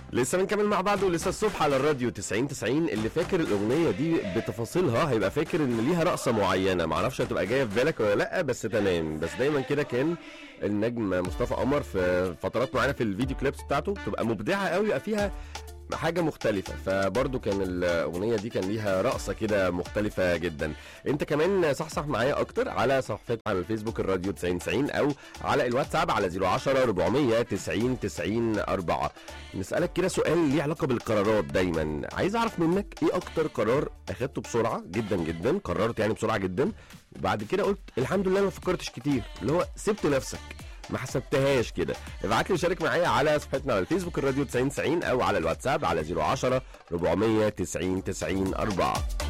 لسه بنكمل مع بعض ولسه الصبح على الراديو 90 90 اللي فاكر الاغنيه دي بتفاصيلها هيبقى فاكر ان ليها رقصه معينه معرفش هتبقى جايه في بالك ولا لا بس تمام بس دايما كده كان النجم مصطفى قمر في فترات معينه في الفيديو كليبس بتاعته تبقى مبدعه قوي يبقى فيها حاجه مختلفه فبرضه كان الاغنيه دي كان ليها رقصه كده مختلفه جدا انت كمان صحصح معايا اكتر على صفحتنا على الفيسبوك الراديو 90 90 او على الواتساب على 010 400 90 90 4 نسالك كده سؤال ليه علاقه بالقرارات دايما عايز اعرف منك ايه اكتر قرار اخدته بسرعه جدا جدا قررت يعني بسرعه جدا وبعد كده قلت الحمد لله ما فكرتش كتير اللي هو سبت نفسك ما حسبتهاش كده ابعت لي وشارك معايا على صفحتنا على الفيسبوك الراديو 90 90 او على الواتساب على 010 490 90 4